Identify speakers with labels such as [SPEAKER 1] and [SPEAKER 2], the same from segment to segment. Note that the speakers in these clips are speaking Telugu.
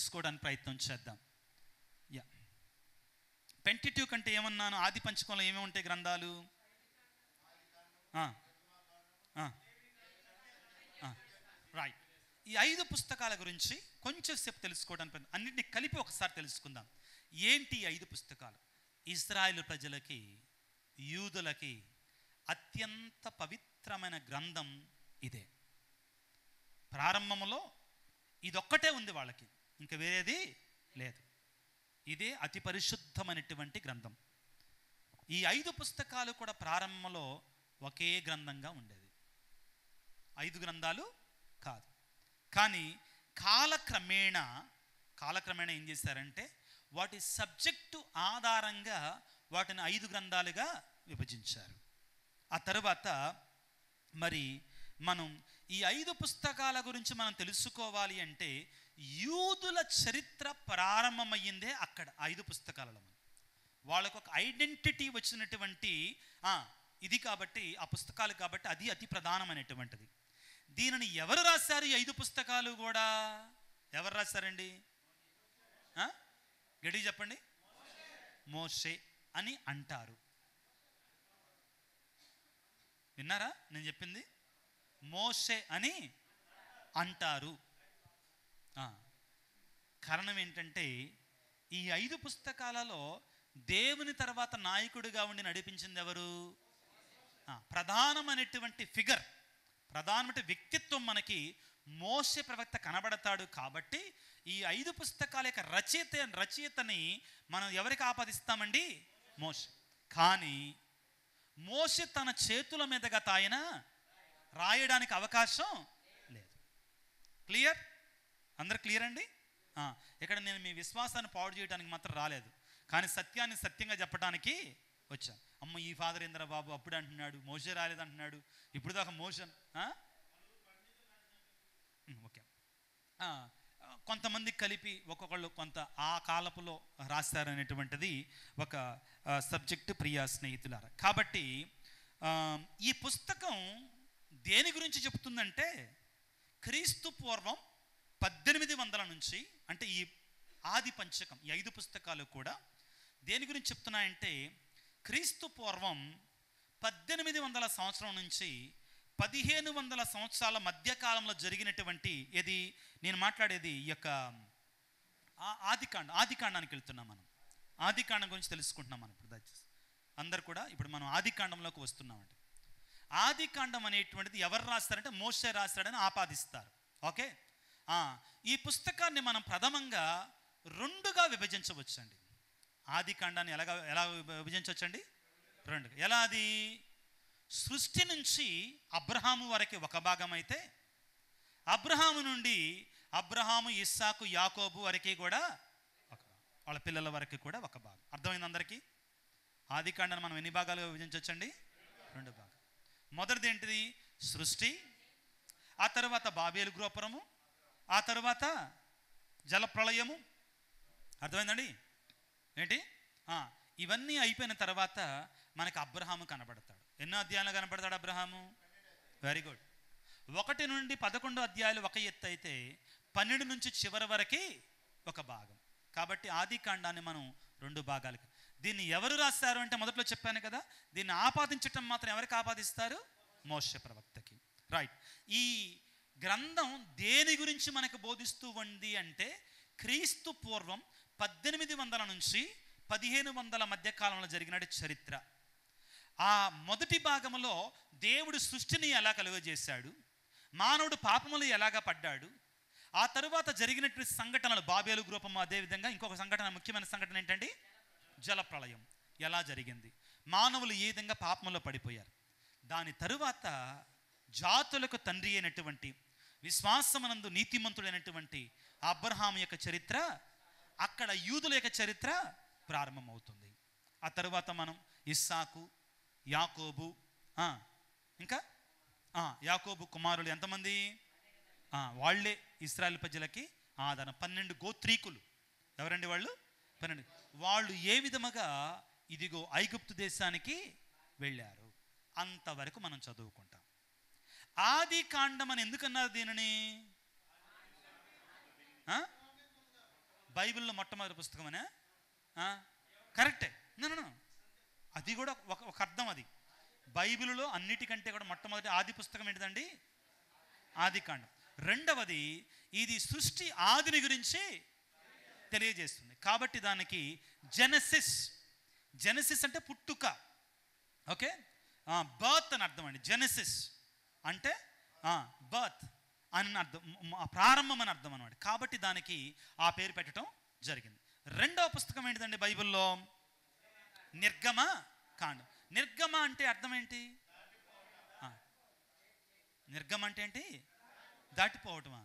[SPEAKER 1] తెలుసుకోవడానికి ప్రయత్నం చేద్దాం యా పెంటిట్యూ కంటే ఏమన్నాను ఆది పంచకంలో ఏమేమి ఉంటాయి గ్రంథాలు రైట్ ఈ ఐదు పుస్తకాల గురించి కొంచెం సేపు తెలుసుకోవడానికి ప్రయత్నం- అన్నిటిని కలిపి ఒకసారి తెలుసుకుందాం ఏంటి ఈ ఐదు పుస్తకాలు ఇజ్రాయేల్ ప్రజలకి యూదులకి అత్యంత పవిత్రమైన గ్రంథం ఇదే ప్రారంభంలో ఇదొక్కటే ఉంది వాళ్ళకి ఇంకా వేరేది లేదు ఇదే అతి పరిశుద్ధమైనటువంటి గ్రంథం ఈ ఐదు పుస్తకాలు కూడా ప్రారంభంలో ఒకే గ్రంథంగా ఉండేది ఐదు గ్రంథాలు కాదు కానీ కాలక్రమేణా కాలక్రమేణా ఏం చేశారంటే వాటి సబ్జెక్టు ఆధారంగా వాటిని ఐదు గ్రంథాలుగా విభజించారు ఆ తర్వాత మరి మనం ఈ ఐదు పుస్తకాల గురించి మనం తెలుసుకోవాలి అంటే యూదుల చరిత్ర ప్రారంభమయ్యిందే అక్కడ ఐదు పుస్తకాలలో వాళ్ళకు ఒక ఐడెంటిటీ వచ్చినటువంటి ఆ, ఇది కాబట్టి ఆ పుస్తకాలు కాబట్టి అది అతి ప్రధానమైనటువంటిది దీనిని ఎవరు రాశారు ఈ ఐదు పుస్తకాలు కూడా ఎవరు రాశారండి ఆ? గట్టిగా చెప్పండి మోషే అని అంటారు విన్నారా నేను చెప్పింది మోషే అని అంటారు ఆ. కారణం ఏంటంటే ఈ ఐదు పుస్తకాలలో దేవుని తర్వాత నాయకుడిగా ఉండి నడిపించింది ఎవరు ఆ, ప్రధానమైనటువంటి ఫిగర్ ప్రధానమైన వ్యక్తిత్వం మనకి మోసే ప్రవక్త కనబడతాడు కాబట్టి ఈ ఐదు పుస్తకాల యొక్క రచయిత రచయితని మనం ఎవరికి ఆపాదిస్తామండి మోసే కానీ మోసే తన చేతుల మీదుగా తాయన రాయడానికి అవకాశం లేదు క్లియర్ అందరు క్లియర్ అండి ఆ, ఇక్కడ నేను మీ విశ్వాసాన్ని పాడు చేయడానికి మాత్రం రాలేదు కానీ సత్యాన్ని సత్యంగా చెప్పడానికి వచ్చాను అమ్మ ఈ ఫాదర్ ఇంద్ర బాబు అప్పుడు అంటున్నాడు మోసే రాలేదు అంటున్నాడు ఇప్పుడు దాకా మోషన్ ఆ? ఉమ్, ఓకే ఆ, కొంతమంది కలిపి ఒక్కొక్కళ్ళు కొంత ఆ కాలపులో రాశారనేటువంటిది ఒక సబ్జెక్టు ప్రియ స్నేహితులారా కాబట్టి ఆ, ఈ పుస్తకం దేని గురించి చెప్తుందంటే క్రీస్తు పూర్వం పద్దెనిమిది వందల నుంచి అంటే ఈ ఆది పంచకం ఈ ఐదు పుస్తకాలు కూడా దేని గురించి చెప్తున్నాయంటే క్రీస్తు పూర్వం పద్దెనిమిది వందల సంవత్సరం నుంచి పదిహేను వందల సంవత్సరాల మధ్యకాలంలో జరిగినటువంటి ఇది నేను మాట్లాడేది ఈ యొక్క ఆ- ఆదికాండ ఆదికాండానికి వెళ్తున్నాం మనం ఆదికాండం గురించి తెలుసుకుంటున్నాం మనం ఇప్పుడు దయచేసి అందరు కూడా ఇప్పుడు మనం ఆదికాండంలోకి వస్తున్నామండి ఆదికాండం అనేటువంటిది ఎవరు రాస్తారంటే మోసే రాస్తాడని ఆపాదిస్తారు ఓకే ఆ, ఈ పుస్తకాన్ని మనం ప్రథమంగా రెండుగా విభజించవచ్చండి ఆదికాండాన్ని ఎలాగా ఎలా విభజించవచ్చండి రెండుగా ఎలా అది సృష్టి నుంచి అబ్రహాము వరకు ఒక భాగం అయితే అబ్రహాము నుండి అబ్రహాము ఇస్సాకు యాకోబు వరకు కూడా ఒక భాగం. వాళ్ళ పిల్లల వరకు కూడా ఒక భాగం అర్థమైంది అందరికీ ఆదికాండాన్ని మనం ఎన్ని భాగాలుగా విభజించవచ్చండి రెండు భాగాలు మొదటిది ఏంటిది సృష్టి ఆ తర్వాత బాబేలు గృహపురము ఆ తర్వాత జలప్రళయము అర్థమైందండి ఏంటి ఆ, ఇవన్నీ అయిపోయిన తర్వాత మనకి అబ్రహాము కనబడతాడు ఎన్నో అధ్యాయాలు కనబడతాడు అబ్రహాము వెరీ గుడ్ ఒకటి నుండి పదకొండు అధ్యాయాలు ఒక ఎత్తు అయితే పన్నెండు నుంచి చివరి వరకు ఒక భాగం కాబట్టి ఆది కాండాన్ని మనం రెండు భాగాలుగా దీన్ని ఎవరు రాస్తారు అంటే మొదట్లో చెప్పాను కదా దీన్ని ఆపాదించటం మాత్రం ఎవరికి ఆపాదిస్తారు మోస ప్రవక్తకి రైట్ ఈ గ్రంథం దేని గురించి మనకు బోధిస్తూ ఉంది అంటే క్రీస్తు పూర్వం పద్దెనిమిది వందల నుంచి పదిహేను వందల మధ్య కాలంలో జరిగిన చరిత్ర ఆ మొదటి భాగంలో దేవుడు సృష్టిని ఎలా కలుగజేశాడు మానవుడు పాపములు ఎలాగా పడ్డాడు ఆ తరువాత జరిగినటువంటి సంఘటనలు బాబేలు గ్రూపము అదేవిధంగా ఇంకొక సంఘటన ముఖ్యమైన సంఘటన ఏంటండి జలప్రళయం ఎలా జరిగింది మానవులు ఏ విధంగా పాపంలో పడిపోయారు దాని తరువాత జాతులకు తండ్రి అయినటువంటి విశ్వాసమనందు నీతిమంతుడైనటువంటి అబ్రహాం యొక్క చరిత్ర అక్కడ యూదుల యొక్క చరిత్ర ప్రారంభమవుతుంది ఆ తరువాత మనం ఇస్సాకు యాకోబు ఆ, ఇంకా ఆ, యాకోబు కుమారులు ఎంతమంది ఆ, వాళ్ళే ఇస్రాయల్ ప్రజలకి ఆధారం పన్నెండు గోత్రీకులు ఎవరండి వాళ్ళు పన్నెండు వాళ్ళు ఏ విధముగా ఇదిగో ఐగుప్తు దేశానికి వెళ్ళారు అంతవరకు మనం చదువుకుంటాం ఆది కాండం అని ఎందుకన్నారు దీనిని ఆ? బైబిల్లో మొట్టమొదటి పుస్తకమనే ఆ? కరెక్టే No, no, no. అది కూడా ఒక ఒక అర్థం అది బైబిల్లో అన్నిటికంటే కూడా మొట్టమొదటి ఆది పుస్తకం ఏంటిదండి ఆది కాండం రెండవది ఇది సృష్టి ఆదిని గురించి తెలియజేస్తుంది కాబట్టి దానికి జెనసిస్ జెనసిస్ అంటే పుట్టుక ఓకే బర్త్ అని అర్థం అండి జెనసిస్ అంటే బర్త్ అని అర్థం మ- మ- ప్రారంభం అని అర్థం అనమాట కాబట్టి దానికి ఆ పేరు పెట్టడం జరిగింది రెండవ పుస్తకం ఏంటిదండి బైబిల్లో నిర్గమ కాండం నిర్గమ అంటే అర్థం ఏంటి ఆ. నిర్గమ అంటే ఏంటి దాటిపోవటమా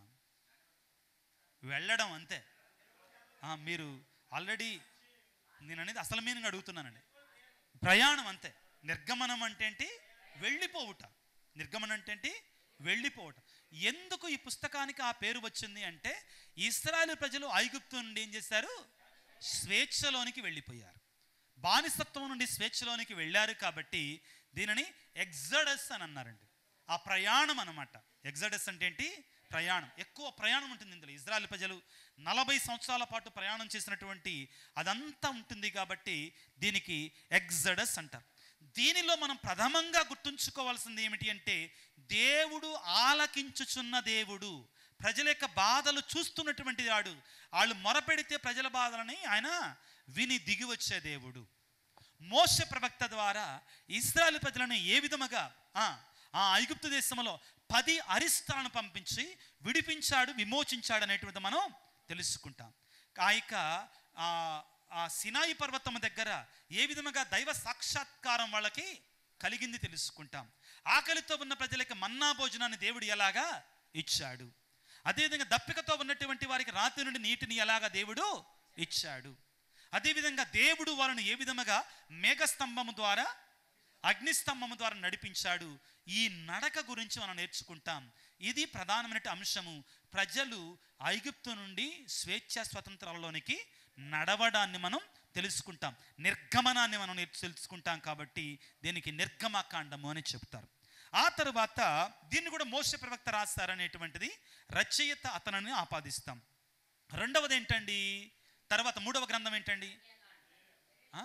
[SPEAKER 1] వెళ్ళడం అంతే ఆ, మీరు ఆల్రెడీ నేను అనేది అసలు మీనింగ్ అడుగుతున్నానండి ప్రయాణం అంతే నిర్గమనం అంటే ఏంటి వెళ్ళిపోవుట నిర్గమనం అంటే ఏంటి వెళ్ళిపోవటం ఎందుకు ఈ పుస్తకానికి ఆ పేరు వచ్చింది అంటే ఇస్రాయేల్ ప్రజలు ఐగుప్తు నుండి ఏం చేశారు స్వేచ్ఛలోనికి వెళ్ళిపోయారు బానిసత్వం నుండి స్వేచ్ఛలోనికి వెళ్ళారు కాబట్టి దీనిని ఎగ్జడస్ అని అన్నారండి ఆ ప్రయాణం అన్నమాట ఎగ్జడస్ అంటే ఏంటి ప్రయాణం ఎక్కువ ప్రయాణం ఉంటుంది ఇందులో ఇజ్రాయెల్ ప్రజలు నలభై సంవత్సరాల పాటు ప్రయాణం చేసినటువంటి అదంతా ఉంటుంది కాబట్టి దీనికి ఎగ్జడస్ అంటారు దీనిలో మనం ప్రథమంగా గుర్తుంచుకోవాల్సింది ఏమిటి అంటే దేవుడు ఆలకించుచున్న దేవుడు ప్రజల యొక్క బాధలు చూస్తున్నటువంటి వాడు వాళ్ళు మొరపెడితే ప్రజల బాధలని ఆయన విని దిగి వచ్చే దేవుడు మోస ప్రవక్త ద్వారా ఇస్రాయల్ ప్రజలను ఏ విధముగా ఆ, ఆ ఐగుప్తు దేశంలో పది అరిస్తాలను పంపించి విడిపించాడు విమోచించాడు అనేటువంటిది మనం తెలుసుకుంటాం ఆ యొక్క ఆ, ఆ సినాయి పర్వతం దగ్గర ఏ విధముగా దైవ సాక్షాత్కారం వాళ్ళకి కలిగింది తెలుసుకుంటాం ఆకలితో ఉన్న ప్రజలకి మన్నా భోజనాన్ని దేవుడు ఎలాగా ఇచ్చాడు అదేవిధంగా దప్పికతో ఉన్నటువంటి వారికి రాత్రి నుండి నీటిని ఎలాగా దేవుడు ఇచ్చాడు అదేవిధంగా దేవుడు వాళ్ళను ఏ విధముగా మేఘస్తంభము ద్వారా అగ్నిస్తంభము ద్వారా నడిపించాడు ఈ నడక గురించి మనం నేర్చుకుంటాం ఇది ప్రధానమైన అంశము ప్రజలు ఐగుప్తు నుండి స్వేచ్ఛ స్వతంత్రాల్లోనికి నడవడాన్ని మనం తెలుసుకుంటాం నిర్గమనాన్ని మనం నేర్చు తెలుసుకుంటాం కాబట్టి దీనికి నిర్గమకాండము అని చెప్తారు ఆ తరువాత దీన్ని కూడా మోస ప్రవక్త రాస్తారనేటువంటిది రచయిత అతనని ఆపాదిస్తాం రెండవది ఏంటండి తర్వాత మూడవ గ్రంథం ఏంటండి ఆ?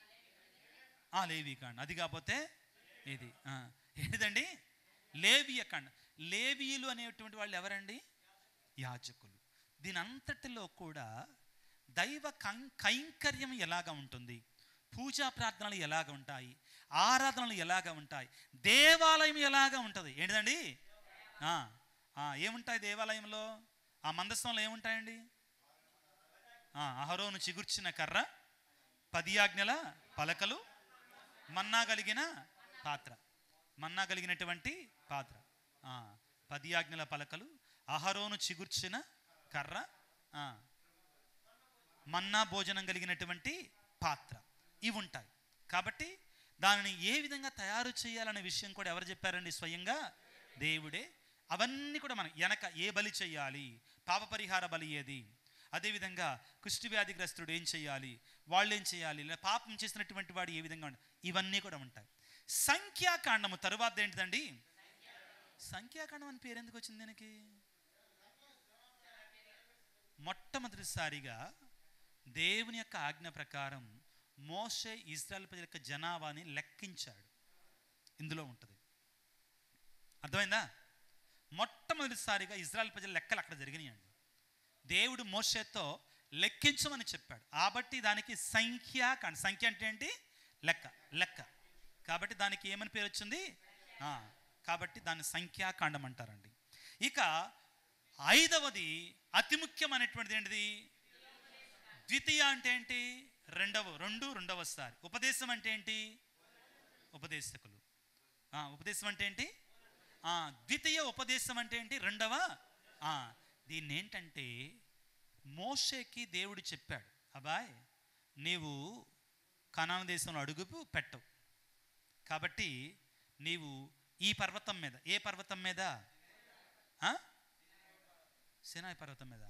[SPEAKER 1] ఆ లేవి కాండ అది కాకపోతే ఇది ఆ, ఏంటిదండి లేవియ కాండ లేవీయులు అనేటువంటి వాళ్ళు ఎవరండి యాజకులు దీని అంతటిలో కూడా దైవ కం కైంకర్యం ఎలాగ ఉంటుంది పూజా ప్రార్థనలు ఎలాగ ఉంటాయి ఆరాధనలు ఎలాగ ఉంటాయి దేవాలయం ఎలాగ ఉంటుంది ఏంటిదండి ఆ, ఆ, ఏముంటాయి దేవాలయంలో ఆ మందస్థంలో ఏముంటాయండి ఆ, అహరోను చిగుర్చిన కర్ర పది ఆజ్ఞల పలకలు మన్నా కలిగిన పాత్ర మన్నా కలిగినటువంటి పాత్ర ఆ, పది ఆజ్ఞల పలకలు అహరోను చిగుర్చిన కర్ర ఆ, మన్నా భోజనం కలిగినటువంటి పాత్ర ఇవి ఉంటాయి కాబట్టి దానిని ఏ విధంగా తయారు చేయాలనే విషయం కూడా ఎవరు చెప్పారండి స్వయంగా దేవుడే అవన్నీ కూడా మనం వెనక ఏ బలి చేయాలి పాప పరిహార బలి ఏది అదేవిధంగా కుష్టి వ్యాధిగ్రస్తుడు ఏం చేయాలి వాళ్ళు ఏం చేయాలి లేదా పాపం చేసినటువంటి వాడు ఏ విధంగా ఉండాలి ఇవన్నీ కూడా ఉంటాయి సంఖ్యాకాండము తరువాత ఏంటిదండి సంఖ్యాకాండం అని పేరు ఎందుకు వచ్చింది దీనికి మొట్టమొదటిసారిగా దేవుని యొక్క ఆజ్ఞ ప్రకారం మోషే ఇజ్రాయల్ ప్రజల యొక్క జనాభాని లెక్కించాడు ఇందులో ఉంటుంది అర్థమైందా మొట్టమొదటిసారిగా ఇజ్రాయల్ ప్రజల లెక్కలు అక్కడ జరిగినాయండి దేవుడు మోషేతో లెక్కించమని చెప్పాడు కాబట్టి దానికి సంఖ్య కాండ సంఖ్య అంటే ఏంటి లెక్క లెక్క కాబట్టి దానికి ఏమని పేరు వచ్చింది ఆ, కాబట్టి దాన్ని సంఖ్యాకాండం అంటారండి ఇక ఐదవది అతి ముఖ్యమైనటువంటిది ఏంటిది ద్వితీయ అంటే ఏంటి రెండవ రెండు రెండవసారి ఉపదేశం అంటే ఏంటి ఉపదేశకులు ఆ, ఉపదేశం అంటే ఏంటి ఆ, ద్వితీయ ఉపదేశం అంటే ఏంటి రెండవ ఆ, దీన్ని ఏంటంటే మోషేకి దేవుడు చెప్పాడు అబ్బాయ్ నీవు కనాన దేశంలో అడుగు పెట్టవు కాబట్టి నీవు ఈ పర్వతం మీద ఏ పర్వతం మీద ఆ? సినాయి పర్వతం మీద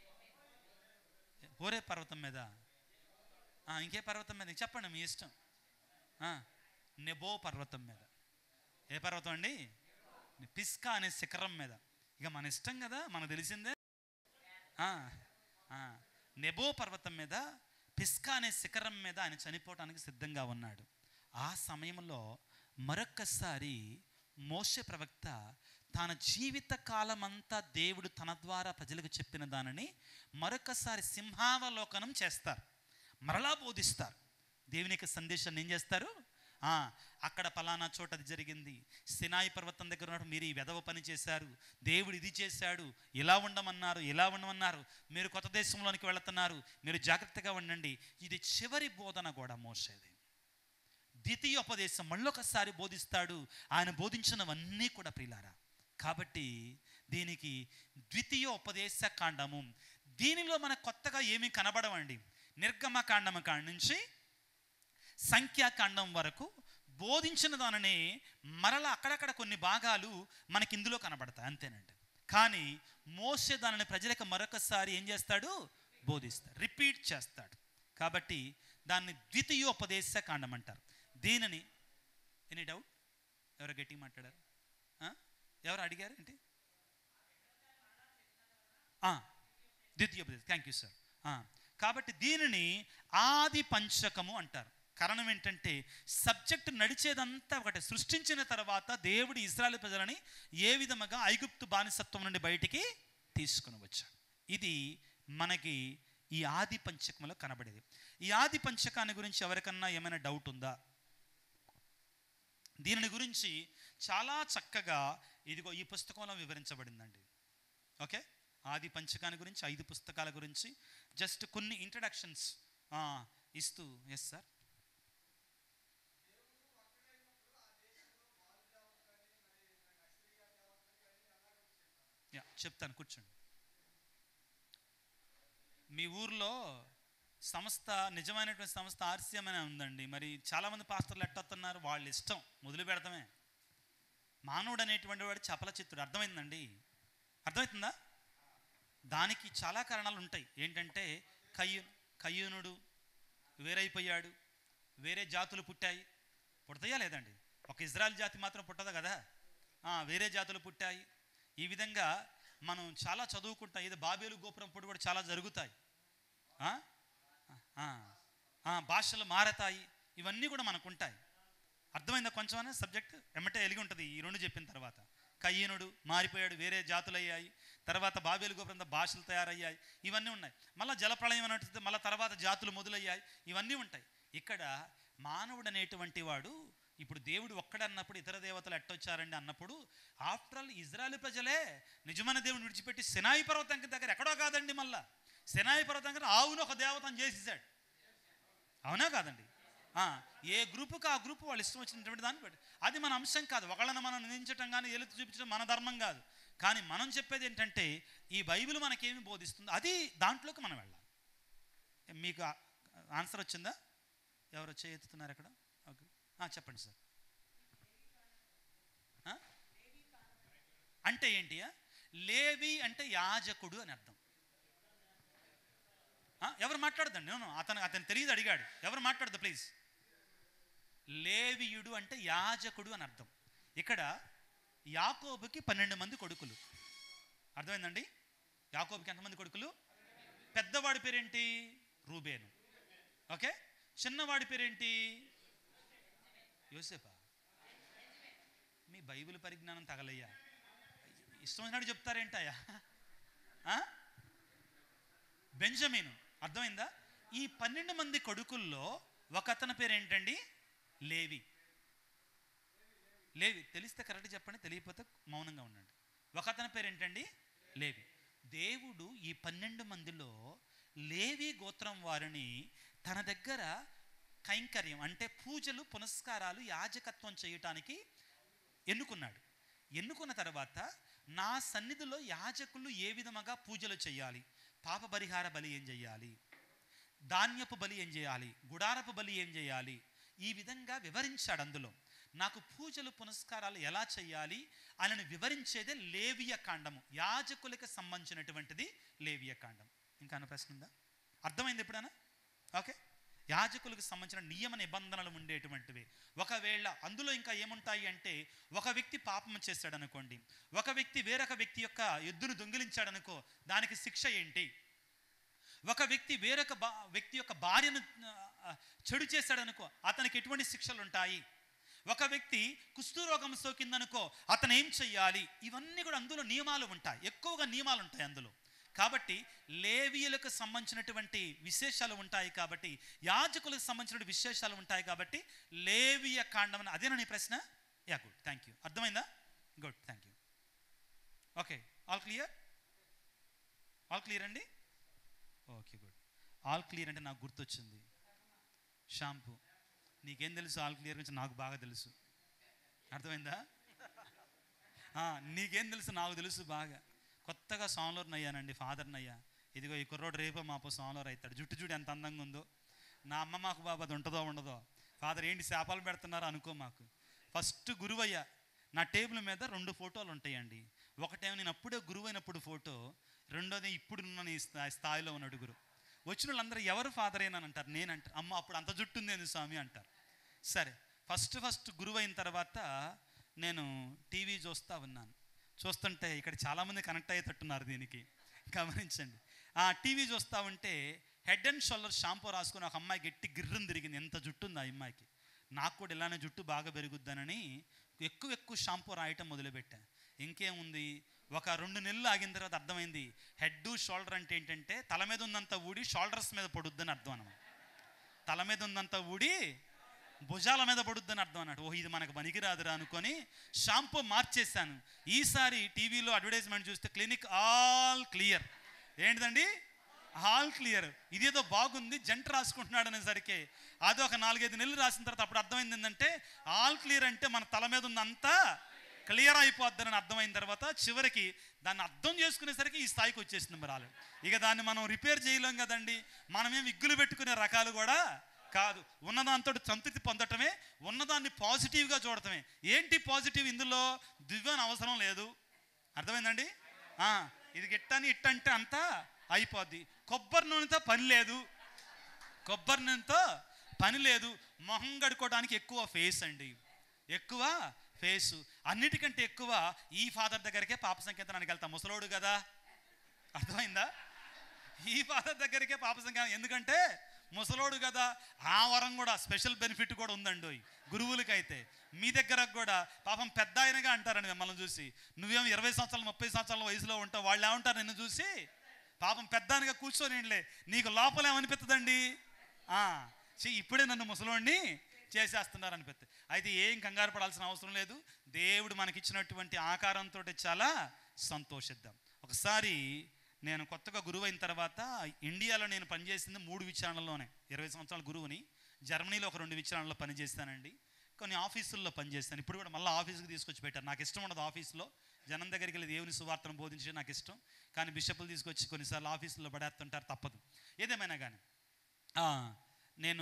[SPEAKER 1] హోరే పర్వతం మీద ఆ, ఇంకే పర్వతం మీద చెప్పండి మీ ఇష్టం ఆ, నెబో పర్వతం మీద ఏ పర్వతం అండి పిస్కా అనే శిఖరం మీద ఇక మన ఇష్టం కదా మనకు తెలిసిందే ఆ, ఆ, నెబో పర్వతం మీద పిస్కా అనే శిఖరం మీద ఆయన చనిపోవటానికి సిద్ధంగా ఉన్నాడు ఆ సమయంలో మరొక్కసారి మోషే ప్రవక్త తన జీవిత కాలమంతా దేవుడు తన ద్వారా ప్రజలకు చెప్పిన దానిని మరొకసారి సింహావలోకనం చేస్తారు మరలా బోధిస్తారు దేవుని యొక్క సందేశాన్ని ఏం చేస్తారు ఆ, అక్కడ పలానా చోట అది జరిగింది సినాయి పర్వతం దగ్గర ఉన్నప్పుడు మీరు ఈ వెధవ పని చేశారు దేవుడు ఇది చేశాడు ఇలా ఉండమన్నారు ఇలా ఉండమన్నారు మీరు కొత్త దేశంలోనికి వెళుతున్నారు మీరు జాగ్రత్తగా ఉండండి ఇది చివరి బోధన కూడా మోసేది ద్వితీయోపదేశం మళ్ళొకసారి బోధిస్తాడు ఆయన బోధించినవన్నీ కూడా ప్రియులారా కాబట్టి దీనికి ద్వితీయోపదేశ కాండము దీనిలో మనకు కొత్తగా ఏమీ కనబడవండి నిర్గమ కాండము కాడ నుంచి సంఖ్యాకాండం వరకు బోధించిన దానిని మరలా అక్కడక్కడ కొన్ని భాగాలు మనకి ఇందులో కనబడతాయి అంతేనండి కానీ మోసే దానిని ప్రజలకు మరొకసారి ఏం చేస్తాడు బోధిస్తాడు రిపీట్ చేస్తాడు కాబట్టి దాన్ని ద్వితీయోపదేశ కాండం అంటారు దీనిని ఎనీ డౌట్ ఎవరు గట్టిగా మాట్లాడారు ఆ? ఎవరు అడిగారు ఏంటి ఆ, ద్వితీయోపదేశం థ్యాంక్ యూ సార్ కాబట్టి దీనిని ఆది పంచకము అంటారు కారణం ఏంటంటే సబ్జెక్ట్ నడిచేదంతా ఒకటి సృష్టించిన తర్వాత దేవుడు ఇజ్రాయెల్ ప్రజలని ఏ విధముగా ఐగుప్తు బానిసత్వం నుండి బయటికి తీసుకుని వచ్చాడు ఇది మనకి ఈ ఆది పంచకంలో కనబడేది ఈ ఆది పంచకాన్ని గురించి ఎవరికన్నా ఏమైనా డౌట్ ఉందా దీనిని గురించి చాలా చక్కగా ఇదిగో ఈ పుస్తకంలో వివరించబడిందండి ఓకే ఆది పంచకాన్ని గురించి ఐదు పుస్తకాల గురించి జస్ట్ కొన్ని ఇంట్రడక్షన్స్ ఇస్తూ ఎస్ సార్ యా చెప్తాను కూర్చోండి మీ ఊర్లో సంస్థ నిజమైనటువంటి సంస్థ ఆర్సీఎం అనే ఉందండి మరి చాలామంది పాస్టర్లు ఎట్టొస్తున్నారు వాళ్ళ ఇష్టం మొదలు పెడతామే మానవుడు అనేటువంటి వాడు చపల చిత్తుడు అర్థమైందండి అర్థమవుతుందా దానికి చాలా కారణాలు ఉంటాయి ఏంటంటే కయ్యు కయ్యూనుడు వేరైపోయాడు వేరే జాతులు పుట్టాయి పుడతాయా లేదండి ఒక ఇజ్రాయల్ జాతి మాత్రం పుట్టదు కదా ఆ, వేరే జాతులు పుట్టాయి ఈ విధంగా మనం చాలా చదువుకుంటాం ఇది బాబేలు గోపురం పుట్టు కూడా చాలా జరుగుతాయి ఆ? ఆ, ఆ, భాషలు మారతాయి ఇవన్నీ కూడా మనకు ఉంటాయి అర్థమైందా కొంచెం సబ్జెక్ట్ ఎమ్మటే ఎలిగి ఉంటుంది ఈ రెండు చెప్పిన తర్వాత కయ్యనుడు మారిపోయాడు వేరే జాతులు అయ్యాయి తర్వాత బాబేలు గోపురంతో భాషలు తయారయ్యాయి ఇవన్నీ ఉన్నాయి మళ్ళీ జలప్రళయం అన్నట్టు మళ్ళీ తర్వాత జాతులు మొదలయ్యాయి ఇవన్నీ ఉంటాయి ఇక్కడ మానవుడు అనేటువంటి వాడు ఇప్పుడు దేవుడు ఒక్కడన్నప్పుడు ఇతర దేవతలు ఎట్టొచ్చారండి అన్నప్పుడు ఆఫ్టర్ ఆల్ ఇజ్రాయల్ ప్రజలే నిజమైన దేవుని విడిచిపెట్టి సినాయి పర్వతం దగ్గర ఎక్కడో కాదండి మళ్ళా సినాయి పర్వతం దగ్గర ఆవును ఒక దేవతను చేసేసాడు అవునా కాదండి ఆ, ఏ గ్రూపుకి ఆ గ్రూప్ వాళ్ళు ఇష్టం వచ్చినటువంటి దాన్ని బట్టి అది మన అంశం కాదు ఒకళ్ళని మనం నిందించడం కానీ ఎలుతు చూపించడం మన ధర్మం కాదు కానీ మనం చెప్పేది ఏంటంటే ఈ బైబిల్ మనకేమి బోధిస్తుందో అది దాంట్లోకి మనం వెళ్ళాలి మీకు ఆ- ఆన్సర్ వచ్చిందా ఎవరు చేయెత్తుతున్నారు అక్కడ ఓకే ఆ, చెప్పండి సార్ ఆ? అంటే ఏంటి లేవి అంటే యాజకుడు అని అర్థం ఆ, ఎవరు మాట్లాడదండి నేను అతను అతను తెలియదు అడిగాడు ఎవరు మాట్లాడదు ప్లీజ్ లేవియుడు అంటే యాజకుడు అని అర్థం ఇక్కడ యాకోబుకి పన్నెండు మంది కొడుకులు అర్థమైందండి యాకోబుకి ఎంతమంది కొడుకులు పెద్దవాడి పేరేంటి రూబేను ఓకే చిన్నవాడి పేరేంటి యోసేపా మీ బైబిల్ పరిజ్ఞానం తగలయ్యా ఇష్టమైనట్టు చెప్తారేంటయ్యా ఆ? బెంజమీను అర్థమైందా ఈ పన్నెండు మంది కొడుకుల్లో ఒక అతని పేరు ఏంటండి లేవి లేవి తెలిస్తే కరెక్ట్ చెప్పండి తెలియకపోతే మౌనంగా ఉండండి ఒక అతని పేరు ఏంటండి లేవి దేవుడు ఈ పన్నెండు మందిలో లేవి గోత్రం వారిని తన దగ్గర కైంకర్యం అంటే పూజలు పునస్కారాలు యాజకత్వం చేయటానికి ఎన్నుకున్నాడు ఎన్నుకున్న తర్వాత నా సన్నిధిలో యాజకులు ఏ విధముగా పూజలు చేయాలి పాప పరిహార బలి ఏం చేయాలి ధాన్యపు బలి ఏం చేయాలి గుడారపు బలి ఏం చేయాలి ఈ విధంగా వివరించాడు అందులో నాకు పూజలు పునస్కారాలు ఎలా చేయాలి అని వివరించేదే లేవియ కాండము యాజకులకు సంబంధించినటువంటిది లేవియ కాండం ఇంకా అన్న ప్రశ్న ఉందా అర్థమైంది ఎప్పుడైనా ఓకే యాజకులకు సంబంధించిన నియమ నిబంధనలు ఉండేటువంటివి ఒకవేళ అందులో ఇంకా ఏముంటాయి అంటే ఒక వ్యక్తి పాపం చేశాడు అనుకోండి ఒక వ్యక్తి వేరొక వ్యక్తి యొక్క ఎద్దును దొంగిలించాడనుకో దానికి శిక్ష ఏంటి ఒక వ్యక్తి వేరొక బా వ్యక్తి యొక్క భార్యను ఆ, చెడు చేశాడనుకో అతనికి ఎటువంటి శిక్షలు ఉంటాయి ఒక వ్యక్తి కుష్ఠరోగం సోకిందనుకో అతను ఏం చెయ్యాలి ఇవన్నీ కూడా అందులో నియమాలు ఉంటాయి ఎక్కువగా నియమాలు ఉంటాయి అందులో కాబట్టి లేవియులకు సంబంధించినటువంటి విశేషాలు ఉంటాయి కాబట్టి యాజకులకు సంబంధించిన విశేషాలు ఉంటాయి కాబట్టి లేవియ కాండం అని అదేనా నీ ప్రశ్న యా గుడ్ థ్యాంక్ యూ అర్థమైందా good thank you okay all clear all clear అండి ఓకే గుడ్ ఆల్ క్లియర్ అంటే నాకు గుర్తొచ్చింది షాంపూ నీకేం తెలుసు ఆల్ క్లియర్ గురించి నాకు బాగా తెలుసు అర్థమైందా ఆ, నీకేం తెలుసు నాకు తెలుసు బాగా కొత్తగా సాంలోర్ని అయ్యానండి ఫాదర్ని అయ్యా ఇదిగో ఈ కుర్రోడు రేపో మాపో సాంలోర్ అవుతాడు జుట్టు జుట్టు ఎంత అందంగా ఉందో నా అమ్మ మాకు బాబు అది ఉంటుందో ఉండదో ఫాదర్ ఏంటి శాపాలు పెడుతున్నారో అనుకో మాకు ఫస్ట్ గురువయ్య నా టేబుల్ మీద రెండు ఫోటోలు ఉంటాయండి ఒకటేమో నేను అప్పుడే గురువైనప్పుడు ఫోటో రెండోది ఇప్పుడు ఉన్న ఈ స్థా- స్థాయిలో ఉన్నాడు గురు వచ్చిన వాళ్ళందరూ ఎవరు ఫాదర్ అయినా అంటారు నేనంటారు అమ్మ అప్పుడు అంత జుట్టు ఉంది ఏంది స్వామి అంటారు సరే ఫస్ట్ ఫస్ట్ గురువు అయిన తర్వాత నేను టీవీ చూస్తూ ఉన్నాను చూస్తుంటే ఇక్కడ చాలామంది కనెక్ట్ అయ్యేటట్టున్నారు దీనికి గమనించండి ఆ టీవీ చూస్తూ ఉంటే హెడ్ అండ్ షోల్డర్ షాంపూ రాసుకుని ఒక అమ్మాయి గట్టి గిర్రం తిరిగింది ఎంత జుట్టు ఉంది ఆ అమ్మాయికి నాకు కూడా ఇలానే జుట్టు బాగా పెరుగుద్దనని ఎక్కువ ఎక్కువ షాంపూ రాయటం మొదలుపెట్టా ఇంకేముంది ఒక రెండు నెలలు ఆగిన తర్వాత అర్థమైంది హెడ్ షోల్డర్ అంటే ఏంటంటే తల మీద ఉన్నంత ఊడి షోల్డర్స్ మీద పడుద్దని అర్థం అన్నమాట తల మీద ఉన్నంత ఊడి భుజాల మీద పడుద్దని అర్థం అన్నట్టు ఓ ఇది మనకు పనికిరాదురా అనుకొని షాంపూ మార్చేశాను ఈసారి టీవీలో అడ్వర్టైజ్మెంట్ చూస్తే క్లినిక్ ఆల్ క్లియర్ ఏంటిదండి ఆల్ క్లియర్ ఇదేదో బాగుంది జంట రాసుకుంటున్నాడు అనేసరికి అది ఒక నాలుగైదు నెలలు రాసిన తర్వాత అప్పుడు అర్థమైంది ఏంటంటే ఆల్ క్లియర్ అంటే మన తల మీద ఉన్నంతా క్లియర్ అయిపోద్దని అర్థమైన తర్వాత చివరికి దాన్ని అర్థం చేసుకునేసరికి ఈ స్థాయికి వచ్చేసింది మరి ఆల్రెడీ ఇక దాన్ని మనం రిపేర్ చేయలేం కదండి మనమేం విగ్గులు పెట్టుకునే రకాలు కూడా కాదు ఉన్నదాంతో సంతృప్తి పొందటమే ఉన్నదాన్ని పాజిటివ్గా చూడటమే ఏంటి పాజిటివ్ ఇందులో దివ్యాన్ని అవసరం లేదు అర్థమైందండి ఆ, ఇది గిట్టని ఇట్టంటే అంతా అయిపోద్ది కొబ్బరి నూనెతో పని లేదు కొబ్బరి నూనెతో పని లేదు మొహం కడుక్కోవడానికి ఎక్కువ ఫేస్ అండి ఎక్కువ ఫేసు అన్నిటికంటే ఎక్కువ ఈ ఫాదర్ దగ్గరికే పాప సంకేతానికి వెళ్తాం ముసలోడు కదా అర్థమైందా ఈ ఫాదర్ దగ్గరికే పాప సంకేతం ఎందుకంటే ముసలోడు కదా ఆ వరం కూడా స్పెషల్ బెనిఫిట్ కూడా ఉందండి గురువులకైతే మీ దగ్గర కూడా పాపం పెద్ద ఆయనగా అంటారండి మిమ్మల్ని చూసి నువ్వేమో ఇరవై సంవత్సరాలు ముప్పై సంవత్సరాల వయసులో ఉంటావు వాళ్ళు ఏమంటారు నిన్ను చూసి పాపం పెద్దానిగా కూర్చొనిలే నీకు లోపల ఏమనిపిస్తుందండి ఆ, ఛీ, ఇప్పుడే నన్ను ముసలోడిని చేసేస్తున్నారు అనిపిస్తుంది అయితే ఏం కంగారు పడాల్సిన అవసరం లేదు దేవుడు మనకిచ్చినటువంటి ఆకారంతో చాలా సంతోషిద్దాం ఒకసారి నేను కొత్తగా గురువు అయిన తర్వాత ఇండియాలో నేను పనిచేసింది మూడు విచారణలోనే ఇరవై సంవత్సరాల గురువుని జర్మనీలో ఒక రెండు విచారణలో పనిచేస్తానండి కొన్ని ఆఫీసుల్లో పనిచేస్తాను ఇప్పుడు కూడా మళ్ళీ ఆఫీస్కి తీసుకొచ్చి పెట్టారు నాకు ఇష్టం ఉండదు ఆఫీస్లో జనం దగ్గరికి వెళ్ళి దేవుని సువార్తను బోధించే నాకు ఇష్టం కానీ బిషప్లు తీసుకొచ్చి కొన్నిసార్లు ఆఫీసుల్లో పడేస్తుంటారు తప్పదు ఏదేమైనా కానీ ఆ, నేను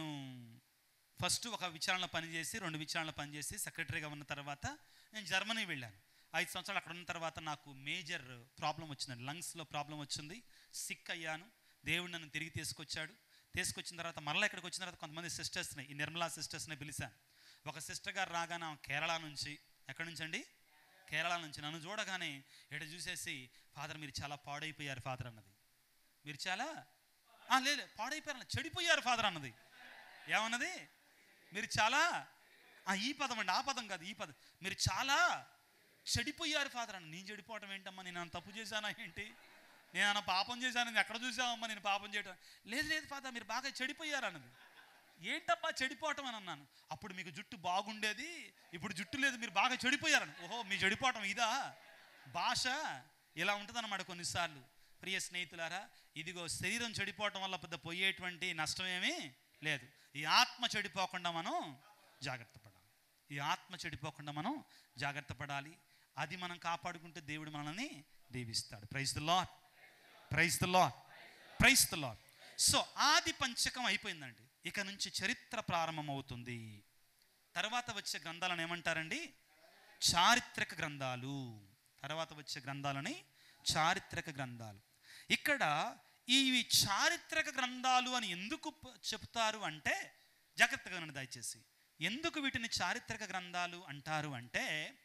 [SPEAKER 1] ఫస్ట్ ఒక విచారణలో పనిచేసి రెండు విచారణలో పనిచేసి సెక్రటరీగా ఉన్న తర్వాత నేను జర్మనీ వెళ్ళాను ఐదు సంవత్సరాలు అక్కడ ఉన్న తర్వాత నాకు మేజర్ ప్రాబ్లం వచ్చిందండి లంగ్స్లో ప్రాబ్లం వచ్చింది సిక్ అయ్యాను దేవుడు నన్ను తిరిగి తీసుకొచ్చాడు తీసుకొచ్చిన తర్వాత మరలా ఇక్కడికి వచ్చిన తర్వాత కొంతమంది సిస్టర్స్ని ఈ నిర్మలా సిస్టర్స్ని పిలిచాను ఒక సిస్టర్ గారు రాగానే ఆమె కేరళ నుంచి ఎక్కడి నుంచి అండి కేరళ నుంచి నన్ను చూడగానే ఇక్కడ చూసేసి ఫాదర్ మీరు చాలా పాడైపోయారు ఫాదర్ అన్నది మీరు చాలా "ఆ, లేదు లేదు, పాడైపోయారు అన్నది. చెడిపోయారు ఫాదర్ అన్నది ఏమన్నది మీరు చాలా ఆ, ఈ పదం అండి ఆ పదం కాదు ఈ పదం మీరు చాలా చెడిపోయారు ఫాదర్ అన్న నేను చెడిపోవటం ఏంటమ్మా నేను ఏమైనా తప్పు చేశానా ఏంటి నేను ఏమైనా పాపం చేశాను నేను ఎక్కడ చూసావమ్మా నేను పాపం చేయటం లేదు లేదు ఫాదర్ మీరు బాగా చెడిపోయారు అన్నది ఏంటమ్మా చెడిపోవటం అని అన్నాను అప్పుడు మీకు జుట్టు బాగుండేది ఇప్పుడు జుట్టు లేదు మీరు బాగా చెడిపోయారని ఓహో మీ చెడిపోవటం ఇదా భాష ఇలా ఉంటుందన్నమాట కొన్నిసార్లు ప్రియ స్నేహితులారా ఇదిగో శరీరం చెడిపోవటం వల్ల పెద్ద పోయేటువంటి నష్టం ఏమీ లేదు ఈ ఆత్మ చెడిపోకుండా మనం జాగ్రత్త పడాలి ఈ ఆత్మ చెడిపోకుండా మనం జాగ్రత్త పడాలి అది మనం కాపాడుకుంటే దేవుడు మనల్ని దీవిస్తాడు praise the lord praise the lord praise the lord so ఆది పంచకం అయిపోయిందండి ఇక నుంచి చరిత్ర ప్రారంభమవుతుంది తర్వాత వచ్చే గ్రంథాలను ఏమంటారండి చారిత్రక గ్రంథాలు తర్వాత వచ్చే గ్రంథాలని చారిత్రక గ్రంథాలు ఇక్కడ ఇవి చారిత్రక గ్రంథాలు అని ఎందుకు ప- చెప్తారు అంటే జాగ్రత్తగా వినండి దయచేసి ఎందుకు వీటిని చారిత్రక గ్రంథాలు అంటారు అంటే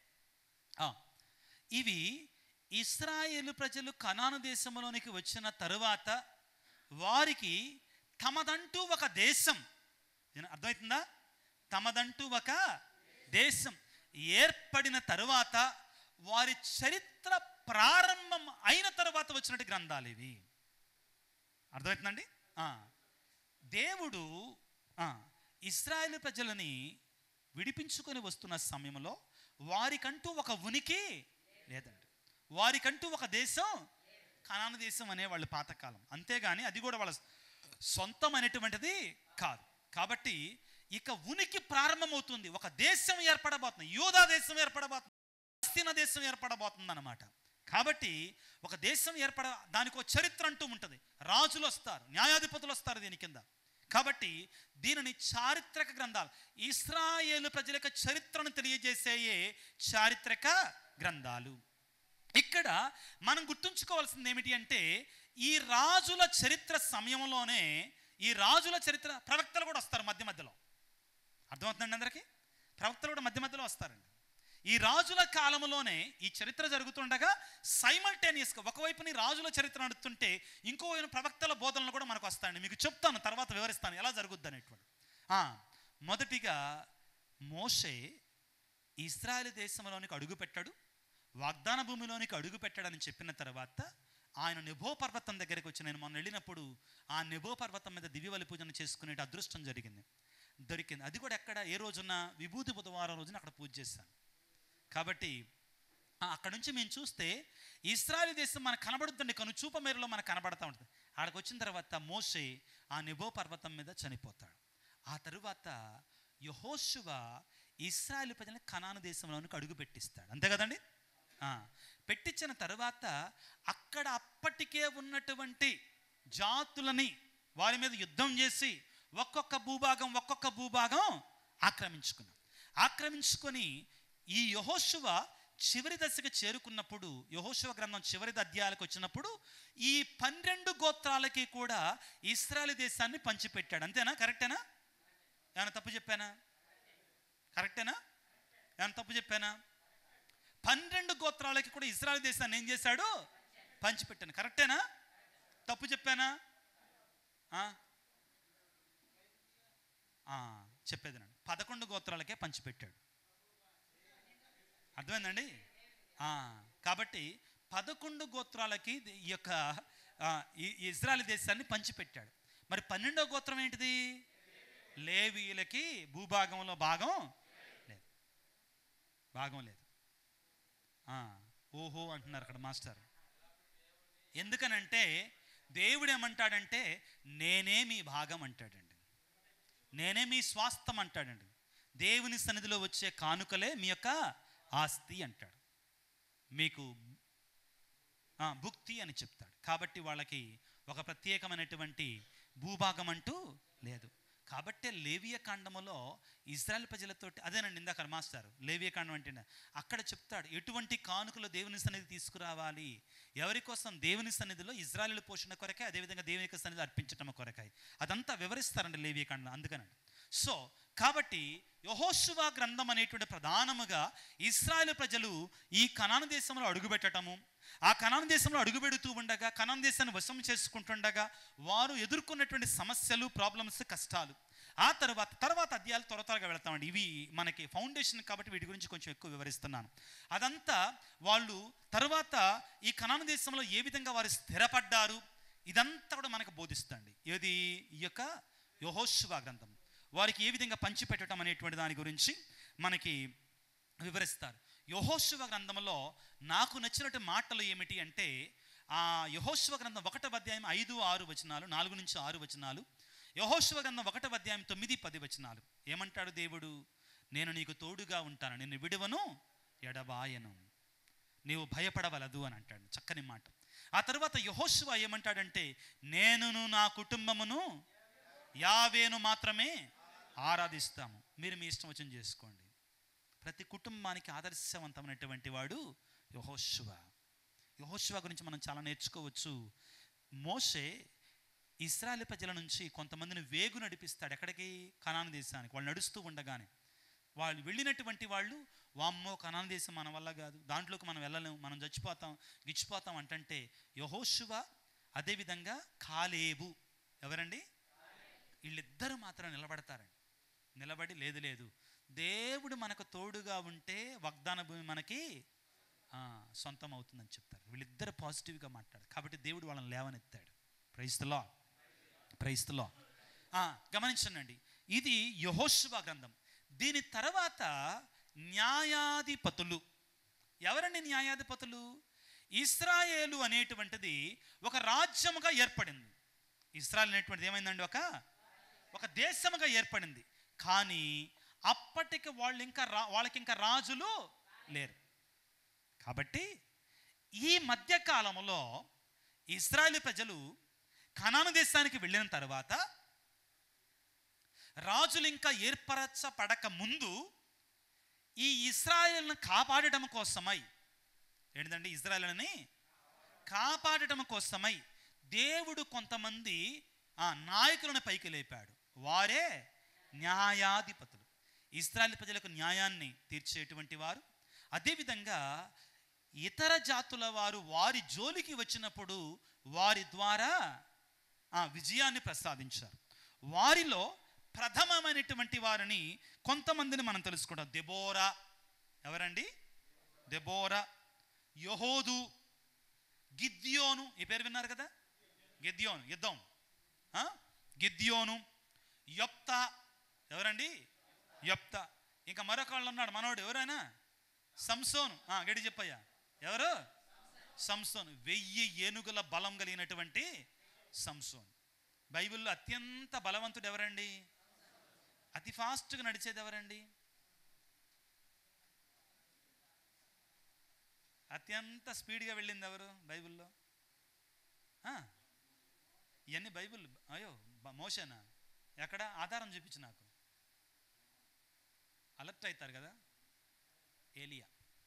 [SPEAKER 1] ఆ, ఇవి ఇస్రాయేలు ప్రజలు కనాను దేశంలోనికి వచ్చిన తరువాత వారికి తమదంటూ ఒక దేశం ఏనా అర్థమవుతుందా తమదంటూ ఒక దేశం ఏర్పడిన తరువాత వారి చరిత్ర ప్రారంభం అయిన తర్వాత వచ్చినట్టు గ్రంథాలు ఇవి అర్థమవుతుందండి ఆ. దేవుడు ఆ, ఇస్రాయేల్ ప్రజలని విడిపించుకొని వస్తున్న సమయంలో వారికంటూ ఒక ఉనికి లేదండి వారికంటూ ఒక దేశం కనాన దేశం అనే వాళ్ళు పాతకాలం అంతేగాని అది కూడా వాళ్ళ సొంతం అనేటువంటిది కాదు కాబట్టి ఇక ఉనికి ప్రారంభమవుతుంది ఒక దేశం ఏర్పడబోతుంది యూదా దేశం ఏర్పడబోతుంది పాలస్తీనా దేశం ఏర్పడబోతుంది అనమాట కాబట్టి ఒక దేశం ఏర్పడ దానికి ఒక చరిత్ర అంటూ ఉంటుంది రాజులు వస్తారు న్యాయాధిపతులు వస్తారు దీని కింద కాబట్టి దీనిని చారిత్రక గ్రంథాలు ఇస్రాయేలు ప్రజల యొక్క చరిత్రను తెలియజేసేయే చారిత్రక గ్రంథాలు ఇక్కడ మనం గుర్తుంచుకోవాల్సింది ఏమిటి అంటే ఈ రాజుల చరిత్ర సమయంలోనే ఈ రాజుల చరిత్ర ప్రవక్తలు కూడా వస్తారు మధ్య మధ్యలో అర్థమవుతుందండి అందరికీ ప్రవక్తలు కూడా మధ్య మధ్యలో వస్తారండి ఈ రాజుల కాలంలోనే ఈ చరిత్ర జరుగుతుండగా సైమల్టేనియస్గా ఒకవైపుని రాజుల చరిత్ర నడుస్తుంటే ఇంకో వైపు ప్రవక్తల బోధనలు కూడా మనకు వస్తాయండి మీకు చెప్తాను తర్వాత వివరిస్తాను ఎలా జరుగుద్ది అనేటువంటి ఆ, మొదటిగా మోషే ఇస్రాయేల్ దేశంలోనికి అడుగు పెట్టాడు వాగ్దాన భూమిలోనికి అడుగు పెట్టాడని చెప్పిన తర్వాత ఆయన నెబో పర్వతం దగ్గరికి వచ్చి నేను మొన్న వెళ్ళినప్పుడు ఆ నెబో పర్వతం మీద దివ్యవలి పూజను చేసుకునే అదృష్టం జరిగింది దొరికింది అది కూడా ఎక్కడ ఏ రోజున విభూతి బుధవారం రోజున అక్కడ పూజ చేశాను కాబట్టి ఆ, అక్కడ నుంచి మేము చూస్తే ఇస్రాయల్ దేశం మనకు కనబడుతుంది కను చూప మేరలో మనకు కనబడతా ఉంటుంది ఆడకు వచ్చిన తర్వాత మోషే ఆ నెబో పర్వతం మీద చనిపోతాడు ఆ తరువాత యహోశువ ఇస్రాయల్ ప్రజలను కనాను దేశంలోనికి అడుగు పెట్టిస్తాడు అంతే కదండి ఆ, పెట్టించిన తర్వాత అక్కడ అప్పటికే ఉన్నటువంటి జాతులని వారి మీద యుద్ధం చేసి ఒక్కొక్క భూభాగం ఒక్కొక్క భూభాగం ఆక్రమించుకున్నాం ఆక్రమించుకొని ఈ యహోశువ చివరి దశకు చేరుకున్నప్పుడు యహోశువ గ్రంథం చివరి అధ్యాయాలకు వచ్చినప్పుడు ఈ పన్నెండు గోత్రాలకి కూడా ఇస్రాయల్ దేశాన్ని పంచిపెట్టాడు అంతేనా కరెక్టేనా ఏమైనా తప్పు చెప్పానా కరెక్టేనా ఏమైనా తప్పు చెప్పానా పన్నెండు గోత్రాలకి కూడా ఇజ్రాయల్ దేశాన్ని ఏం చేశాడు పంచిపెట్టాను కరెక్టేనా తప్పు చెప్పానా ఆ? ఆ, చెప్పేది నేను పదకొండు గోత్రాలకే పంచిపెట్టాడు అర్థమైందండి ఆ, కాబట్టి పదకొండు గోత్రాలకి ఈ యొక్క ఆ, ఈ ఈ ఇజ్రాయల్ దేశాన్ని పంచిపెట్టాడు మరి పన్నెండో గోత్రం ఏంటిది లేవీయులకి భూభాగంలో భాగం లేదు భాగం లేదు ఆ, ఓహో అంటున్నారు అక్కడ మాస్టర్ ఎందుకనంటే దేవుడు ఏమంటాడంటే నేనే మీ భాగం అంటాడండి నేనే మీ స్వాస్థం అంటాడండి దేవుని సన్నిధిలో వచ్చే కానుకలే మీ యొక్క ఆస్తి అంటాడు మీకు ఆ, భుక్తి అని చెప్తాడు కాబట్టి వాళ్ళకి ఒక ప్రత్యేకమైనటువంటి భూభాగం అంటూ లేదు కాబట్టే లేవియ కాండములో ఇజ్రాయెల్ ప్రజలతోటి అదేనండి ఇందాక మాస్టర్ లేవియ కాండం అంటే అక్కడ చెప్తాడు ఎటువంటి కానుకలు దేవుని సన్నిధి తీసుకురావాలి ఎవరి కోసం దేవుని సన్నిధిలో ఇజ్రాయెల్ పోషణ కొరకే అదేవిధంగా దేవుని యొక్క సన్నిధి అర్పించటం కొరకాయ అదంతా వివరిస్తారండి లేవియ కాండం అందుకనండి సో కాబట్టి యహోశువా గ్రంథం అనేటువంటి ప్రధానముగా ఇస్రాయేల్ ప్రజలు ఈ కనాన దేశంలో అడుగుపెట్టటము ఆ కనాన దేశంలో అడుగుపెడుతూ ఉండగా కనాన దేశాన్ని వశం చేసుకుంటుండగా వారు ఎదుర్కొన్నటువంటి సమస్యలు ప్రాబ్లమ్స్ కష్టాలు ఆ తర్వాత తర్వాత అధ్యాయాలు త్వర త్వరగా వెళ్తామండి ఇవి మనకి ఫౌండేషన్ కాబట్టి వీటి గురించి కొంచెం ఎక్కువ వివరిస్తున్నాను అదంతా వాళ్ళు తర్వాత ఈ కనాన దేశంలో ఏ విధంగా వారు స్థిరపడ్డారు ఇదంతా కూడా మనకు బోధిస్తుంది ఏది ఈ యొక్క యహోశువా గ్రంథం వారికి ఏ విధంగా పంచిపెట్టడం అనేటువంటి దాని గురించి మనకి వివరిస్తారు యహోశువ గ్రంథంలో నాకు నచ్చినట్టు మాటలు ఏమిటి అంటే ఆ యహోశువ గ్రంథం ఒకటవ అధ్యాయం ఐదు ఆరు వచనాలు నాలుగు నుంచి ఆరు వచనాలు యహోశువ గ్రంథం ఒకటవ అధ్యాయం తొమ్మిది పది వచనాలు ఏమంటాడు దేవుడు నేను నీకు తోడుగా ఉంటాను నిన్ను విడువను ఎడబాయను నీవు భయపడవలదు అని అంటాడు చక్కని మాట ఆ తర్వాత యహోశువ ఏమంటాడంటే నేనును నా కుటుంబమును యావేను మాత్రమే ఆరాధిస్తాము మీరు మీ ఇష్టం వచ్చిన చేసుకోండి ప్రతి కుటుంబానికి ఆదర్శవంతమైనటువంటి వాడు యహోశువ యహోశువ గురించి మనం చాలా నేర్చుకోవచ్చు మోషే ఇస్రాయల్ ప్రజల నుంచి కొంతమందిని వేగు నడిపిస్తాడు ఎక్కడికి కనాన దేశానికి వాళ్ళు నడుస్తూ ఉండగానే వాళ్ళు వెళ్ళినటువంటి వాళ్ళు వామ్మో కనాన దేశం మన వల్ల కాదు దాంట్లోకి మనం వెళ్ళలేము మనం చచ్చిపోతాం గిచ్చిపోతాం అంటంటే యహోశువ అదేవిధంగా కాలేబు ఎవరండి వీళ్ళిద్దరూ మాత్రం నిలబడతారండి నిలబడి లేదు లేదు దేవుడు మనకు తోడుగా ఉంటే వాగ్దాన భూమి మనకి ఆ, సొంతం అవుతుందని చెప్తారు వీళ్ళిద్దరు పాజిటివ్గా మాట్లాడారు కాబట్టి దేవుడు వాళ్ళని లేవనెత్తాడు ప్రైస్తులో ప్రైస్తులో గమనించండి ఇది యహోశువ గ్రంథం దీని తర్వాత న్యాయాధిపతులు ఎవరండి న్యాయాధిపతులు ఇస్రాయేలు అనేటువంటిది ఒక రాజ్యముగా ఏర్పడింది ఇస్రాయల్ అనేటువంటిది ఏమైందండి ఒక ఒక దేశముగా ఏర్పడింది కానీ అప్పటికి వాళ్ళు ఇంకా రా వాళ్ళకి ఇంకా రాజులు లేరు కాబట్టి ఈ మధ్యకాలంలో ఇస్రాయేల్ ప్రజలు కనాను దేశానికి వెళ్ళిన తర్వాత రాజులు ఇంకా ఏర్పరచబడక ముందు ఈ ఇస్రాయేల్ను కాపాడటం కోసమై ఏంటంటే ఇజ్రాయేల్ని కాపాడటం కోసమై దేవుడు కొంతమంది ఆ నాయకులను పైకి లేపాడు వారే న్యాయాధిపతులు ఇస్రాయేల్ ప్రజలకు న్యాయాన్ని తీర్చేటువంటి వారు అదేవిధంగా ఇతర జాతుల వారు వారి జోలికి వచ్చినప్పుడు వారి ద్వారా ఆ విజయాన్ని ప్రసాదించారు వారిలో ప్రథమమైనటువంటి వారిని కొంతమందిని మనం తెలుసుకుంటాం దెబోరా ఎవరండి దెబోరా యహోదు గిద్యోను ఈ పేరు విన్నారు కదా గిద్యోను యుద్ధం ఆ? గిద్యోను యొప్త ఎవరండి యొప్త ఇంకా మరొకళ్ళు ఉన్నాడు మనోడు ఎవరైనా సంసోను ఆ, గడి చెప్పయ్యా ఎవరు సంసోను వెయ్యి ఏనుగుల బలం కలిగినటువంటి సంసోన్ బైబిల్లో అత్యంత బలవంతుడు ఎవరండి అతి ఫాస్ట్గా నడిచేది ఎవరండి అత్యంత స్పీడ్గా వెళ్ళింది ఎవరు బైబిల్లో ఆ, ఇవన్నీ బైబిల్ అయ్యో బ- మోషేనా ఎక్కడ ఆధారం చూపించు నాకు అలర్ట్ అవుతారు కదా ఏలియా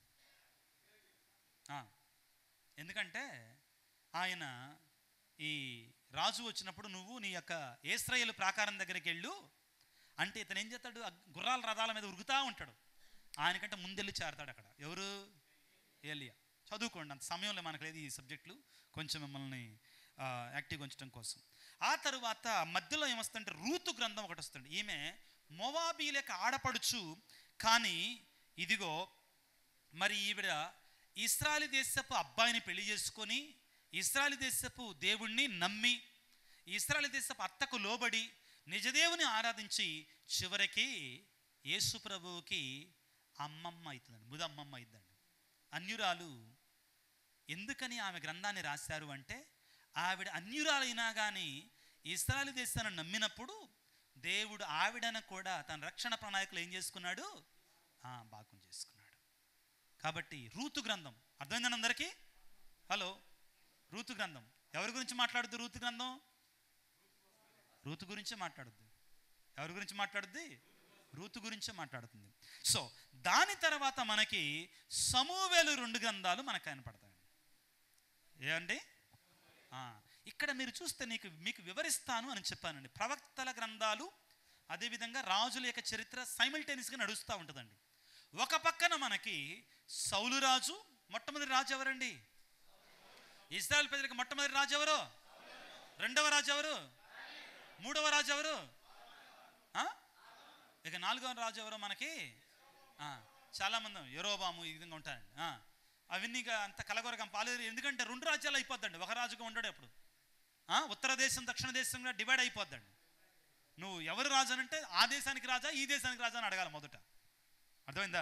[SPEAKER 1] ఆ, ఎందుకంటే ఆయన ఈ రాజు వచ్చినప్పుడు నువ్వు నీ యొక్క ఏస్రాయేలు ప్రాకారం దగ్గరికి వెళ్ళు అంటే ఇతను ఏం చేస్తాడు ఆ గుర్రాల రథాల మీద ఉరుకుతా ఉంటాడు ఆయనకంటే ముందెళ్ళి చేరతాడు అక్కడ ఎవరు ఏలియా చదువుకోండి అంత సమయంలో మనకు లేదు ఈ సబ్జెక్టులు కొంచెం మిమ్మల్ని ఆ, యాక్టివ్గా ఉంచడం కోసం ఆ తరువాత మధ్యలో ఏమొస్తుందంటే రూతు గ్రంథం ఒకటి వస్తుంది ఈమె మొవాబీలక ఆడపడుచు కానీ ఇదిగో మరి ఈవిడ ఇస్రాయలి దేశపు అబ్బాయిని పెళ్లి చేసుకొని ఇస్రాయలి దేశపు దేవుణ్ణి నమ్మి ఇస్రాయలి దేశపు అత్తకు లోబడి నిజదేవుని ఆరాధించి చివరికి యేసు ప్రభువుకి అమ్మమ్మ అవుతుందండి ముదమ్మమ్మ అవుతుందండి అన్యురాలు ఎందుకని ఆమె గ్రంథాన్ని రాశారు అంటే ఆవిడ అన్యురాలైనా కానీ ఇస్రాయల్ దేశాన్ని నమ్మినప్పుడు దేవుడు ఆవిడను కూడా తన రక్షణ ప్రణాళికలు ఏం చేసుకున్నాడు ఆ, భాగం చేసుకున్నాడు కాబట్టి రూతు గ్రంథం అర్థమైందని అందరికీ హలో రూతు గ్రంథం ఎవరి గురించి మాట్లాడుద్ది రూతు గ్రంథం రూతు గురించే మాట్లాడుద్ది ఎవరి గురించి మాట్లాడుద్ది రూతు గురించే మాట్లాడుతుంది సో దాని తర్వాత మనకి సమూవేలు రెండు గ్రంథాలు మనకు కనపడతాయండి ఏమండి ఆ, ఇక్కడ మీరు చూస్తే నీకు మీకు వివరిస్తాను అని చెప్పానండి ప్రవక్తల గ్రంథాలు అదేవిధంగా రాజుల యొక్క చరిత్ర సైమిల్టేనియస్గా నడుస్తూ ఉంటుందండి ఒక పక్కన మనకి సౌలు రాజు మొట్టమొదటి రాజు ఎవరండి ఇస్రాయల్ ప్రజలకు మొట్టమొదటి రాజు ఎవరు రెండవ రాజు ఎవరు మూడవ రాజు ఎవరు ఆ? ఇక నాలుగవ రాజు ఎవరో మనకి ఆ, చాలా మంది యూరోబాము ఈ విధంగా ఉంటారండి ఆ, అవన్నీ ఇక అంత కలగొరగం పాలేదు ఎందుకంటే రెండు రాజ్యాలు అయిపోద్దండి ఒక రాజుగా ఉండడు ఎప్పుడు ఆ, ఉత్తర దేశం దక్షిణ దేశంగా డివైడ్ అయిపోద్దండి నువ్వు ఎవరు రాజు అని అంటే ఆ దేశానికి రాజా ఈ దేశానికి రాజా అని అడగాలి మొదట అర్థమైందా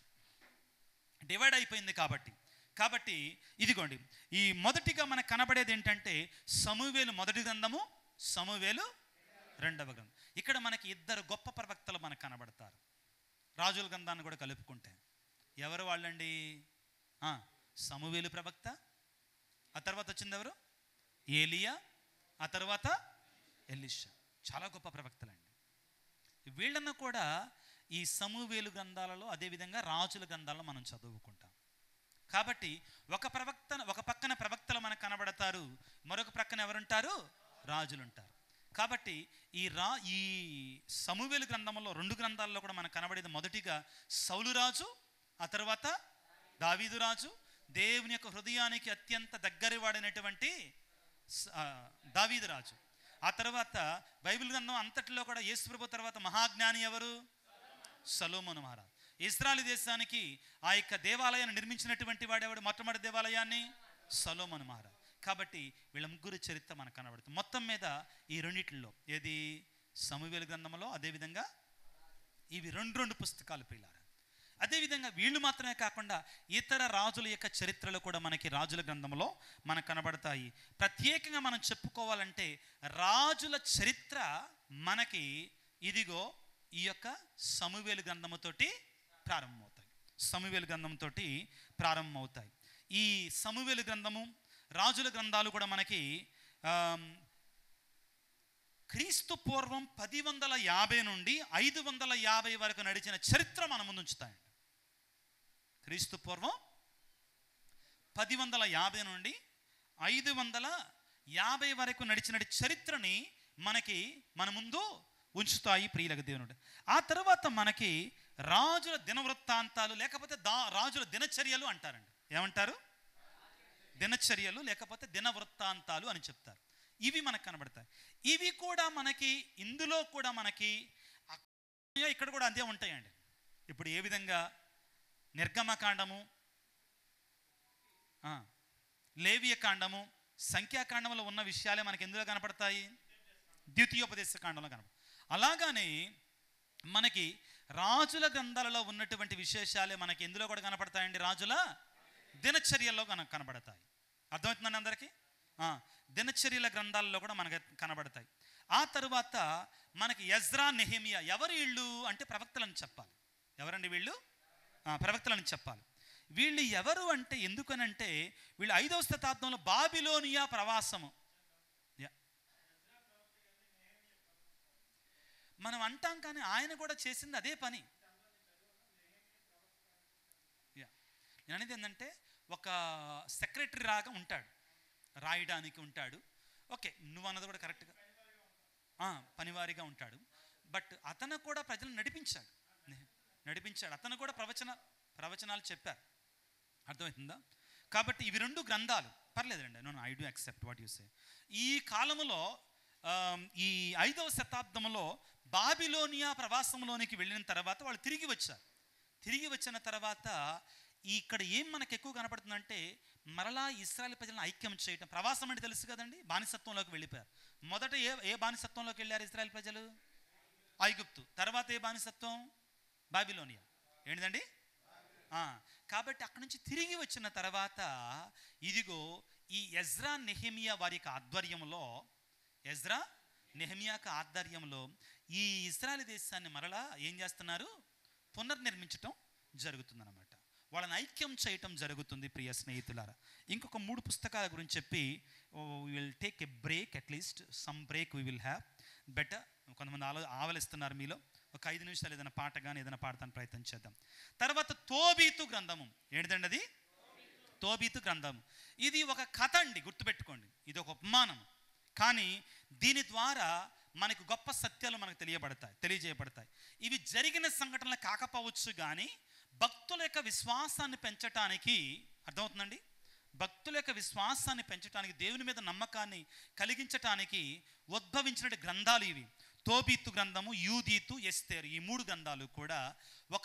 [SPEAKER 1] డివైడ్ అయిపోయింది కాబట్టి కాబట్టి ఇదిగోండి ఈ మొదటిగా మనకు కనబడేది ఏంటంటే సమూవేలు మొదటి గ్రంథము సమూవేలు రెండవ గ్రంథం ఇక్కడ మనకి ఇద్దరు గొప్ప ప్రవక్తలు మనకు కనబడతారు రాజుల గ్రంథాన్ని కూడా కలుపుకుంటే ఎవరు వాళ్ళండి ఆ, సమూవేలు ప్రవక్త ఆ తర్వాత వచ్చింది ఎవరు ఏలియా ఆ తర్వాత ఎలిషా చాలా గొప్ప ప్రవక్తలండి వీళ్ళను కూడా ఈ సమూవేలు గ్రంథాలలో అదేవిధంగా రాజుల గ్రంథాలలో మనం చదువుకుంటాం కాబట్టి ఒక ప్రవక్త ఒక పక్కన ప్రవక్తలు మనకు కనబడతారు మరొక ప్రక్కన ఎవరుంటారు రాజులు ఉంటారు కాబట్టి ఈ రా ఈ సమూవేలు గ్రంథంలో రెండు గ్రంథాల్లో కూడా మనకు కనబడేది మొదటిగా సౌలు రాజు ఆ తర్వాత దావీదు రాజు దేవుని యొక్క హృదయానికి అత్యంత దగ్గరి వాడినటువంటి స- ఆ, దావీదు రాజు ఆ తర్వాత బైబిల్ గ్రంథం అంతటిలో కూడా యేసుప్రభు తర్వాత మహాజ్ఞాని ఎవరు సలోమోను మహారాజ్ ఇస్రాయల్ దేశానికి ఆ యొక్క దేవాలయాన్ని నిర్మించినటువంటి వాడెవడు మొట్టమొదటి దేవాలయాన్ని సలోమోను మహారాజ్ కాబట్టి వీళ్ళ ముగ్గురు చరిత్ర మనకు కనబడుతుంది మొత్తం మీద ఈ రెండిట్లో ఏది సమూవేలు గ్రంథంలో అదేవిధంగా ఇవి రెండు రెండు పుస్తకాలు ప్రియులారా అదేవిధంగా వీళ్ళు మాత్రమే కాకుండా ఇతర రాజుల యొక్క చరిత్రలు కూడా మనకి రాజుల గ్రంథంలో మనకు కనబడతాయి ప్రత్యేకంగా మనం చెప్పుకోవాలంటే రాజుల చరిత్ర మనకి ఇదిగో ఈ యొక్క సమూవేలు గ్రంథముతోటి ప్రారంభమవుతాయి సమూవేలు గ్రంథంతో ప్రారంభమవుతాయి ఈ సమూవేలు గ్రంథము రాజుల గ్రంథాలు కూడా మనకి ఆమ్, క్రీస్తు పూర్వం పది వందల యాభై నుండి ఐదు వందల యాభై వరకు నడిచిన చరిత్ర మన ముందు ఉంచుతాయండి క్రీస్తు పూర్వం పది వందల యాభై నుండి ఐదు వందల యాభై వరకు నడిచిన చరిత్రని మనకి మన ముందు ఉంచుతాయి ప్రియులకు దేవునుడు ఆ తర్వాత మనకి రాజుల దినవృత్తాంతాలు లేకపోతే దా రాజుల దినచర్యలు అంటారండి ఏమంటారు దినచర్యలు లేకపోతే దిన వృత్తాంతాలు అని చెప్తారు ఇవి మనకు కనబడతాయి ఇవి కూడా మనకి ఇందులో కూడా మనకి అక్కడ ఇక్కడ కూడా అంతే ఉంటాయండి ఇప్పుడు ఏ విధంగా నిర్గమకాండము ఆ, లేవియ కాండము సంఖ్యాకాండంలో ఉన్న విషయాలే మనకి ఎందులో కనపడతాయి ద్వితీయోపదేశ కాండంలో కనపడ అలాగానే మనకి రాజుల గ్రంథాలలో ఉన్నటువంటి విశేషాలే మనకి ఎందులో కూడా కనపడతాయండి రాజుల దినచర్యల్లో కన కనబడతాయి అర్థమవుతుందండి అందరికీ ఆ, దినచర్యల గ్రంథాలలో కూడా మనకు కనబడతాయి ఆ తరువాత మనకి యజ్రా నెహమియా ఎవరు వీళ్ళు అంటే ప్రవక్తలని చెప్పాలి ఎవరండి వీళ్ళు ఆ, ప్రవక్తలని చెప్పాలి వీళ్ళు ఎవరు అంటే ఎందుకనంటే వీళ్ళు ఐదవ శతాబ్దంలో బాబిలోనియా ప్రవాసము యా. మనం అంటాం కానీ ఆయన కూడా చేసింది అదే పని యా. నేను అనేది ఏంటంటే ఒక సెక్రటరీ రాగా ఉంటాడు రాయడానికి ఉంటాడు ఓకే నువ్వు అన్నది కూడా కరెక్ట్గా ఆ, పనివారిగా ఉంటాడు బట్ అతను కూడా ప్రజలను నడిపించాడు నడిపించాడు అతను కూడా ప్రవచన ప్రవచనాలు చెప్పారు అర్థమవుతుందా కాబట్టి ఇవి రెండు గ్రంథాలు పర్లేదండి no I do accept what you say ఈ కాలములో ఆమ్, ఈ ఐదవ శతాబ్దంలో బాబిలోనియా ప్రవాసంలోనికి వెళ్ళిన తర్వాత వాళ్ళు తిరిగి వచ్చారు తిరిగి వచ్చిన తర్వాత ఈ ఇక్కడ ఏం మనకు ఎక్కువ కనపడుతుందంటే మరలా ఇస్రాయల్ ప్రజలను ఐక్యం చేయటం ప్రవాసం అంటే తెలుసు కదండి బానిసత్వంలోకి వెళ్ళిపోయారు మొదట ఏ ఏ బానిసత్వంలోకి వెళ్ళారు ఇస్రాయల్ ప్రజలు ఐగుప్తు తర్వాత ఏ బానిసత్వం బాబిలోనియా ఏంటిదండి ఆ, కాబట్టి అక్కడి నుంచి తిరిగి వచ్చిన తర్వాత ఇదిగో ఈ ఎజ్రా నెహమియా వారి యొక్క ఆధ్వర్యంలో ఎజ్రా నెహమియాక ఆధ్వర్యంలో ఈ ఇస్రాయల్ దేశాన్ని మరలా ఏం చేస్తున్నారు పునర్నిర్మించటం జరుగుతుందన్నమాట వాళ్ళని ఐక్యం చేయటం జరుగుతుంది ప్రియ స్నేహితులారా ఇంకొక మూడు పుస్తకాల గురించి చెప్పి will take a break at least some break we will have better కొంతమంది ఆలో ఆవలిస్తున్నారు మీలో ఒక ఐదు నిమిషాలు ఏదైనా పాట కానీ ఏదైనా పాడతాను ప్రయత్నం చేద్దాం తర్వాత తోబీతు గ్రంథము ఏంటిదండి అది తోబీతు గ్రంథం ఇది ఒక కథ అండి గుర్తుపెట్టుకోండి ఇది ఒక ఉపమానం కానీ దీని ద్వారా మనకు గొప్ప సత్యాలు మనకు తెలియబడతాయి తెలియజేయబడతాయి ఇవి జరిగిన సంఘటనలు కాకపోవచ్చు కానీ భక్తుల యొక్క విశ్వాసాన్ని పెంచటానికి అర్థమవుతుందండి భక్తుల యొక్క విశ్వాసాన్ని పెంచడానికి దేవుని మీద నమ్మకాన్ని కలిగించటానికి ఉద్భవించిన గ్రంథాలు ఇవి తోబీతు గ్రంథము యూదీతు ఎస్తేరు ఈ మూడు గ్రంథాలు కూడా ఒక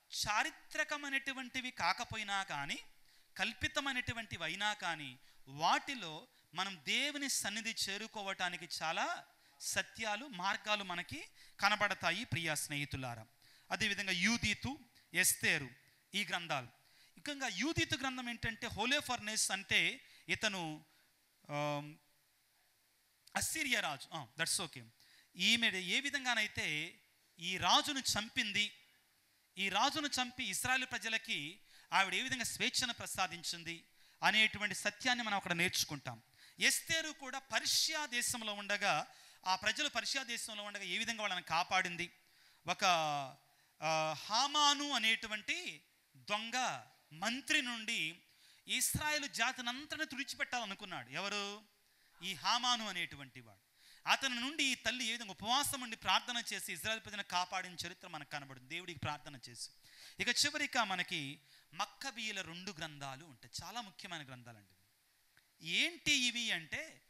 [SPEAKER 1] చారిత్రకమైనటువంటివి కాకపోయినా కానీ కల్పితమైనటువంటివి అయినా కానీ వాటిలో మనం దేవుని సన్నిధి చేరుకోవటానికి చాలా సత్యాలు మార్గాలు మనకి కనబడతాయి ప్రియా స్నేహితులారా అదేవిధంగా యూదీతు ఎస్తేరు ఈ గ్రంథాలు ఇంకా యూదీతు గ్రంథం ఏంటంటే హోలే ఫర్నేస్ అంటే ఇతను ఆమ్, అస్సిరియా రాజు దట్స్ ఓకే ఈమె ఏ విధంగానైతే ఈ రాజును చంపింది ఈ రాజును చంపి ఇస్రాయేల్ ప్రజలకి ఆవిడ ఏ విధంగా స్వేచ్ఛను ప్రసాదించింది అనేటువంటి సత్యాన్ని మనం అక్కడ నేర్చుకుంటాం ఎస్తేరు కూడా పర్షియా దేశంలో ఉండగా ఆ ప్రజలు పర్షియా దేశంలో ఉండగా ఏ విధంగా వాళ్ళని కాపాడింది ఒక ఆ, హామాను అనేటువంటి దొంగ మంత్రి నుండి ఇస్రాయేల్ జాతినంతని తుడిచిపెట్టాలనుకున్నాడు ఎవరు ఈ హామాను అనేటువంటి వాడు అతని నుండి ఈ తల్లి ఏ విధంగా ఉపవాసం ఉండి ప్రార్థన చేసి ఇజ్రాయల్ ప్రజలను కాపాడిన చరిత్ర మనకు కనబడుతుంది దేవుడికి ప్రార్థన చేసి ఇక చివరిక మనకి మక్కబీయుల రెండు గ్రంథాలు ఉంటాయి చాలా ముఖ్యమైన గ్రంథాలు అండి ఏంటి ఇవి అంటే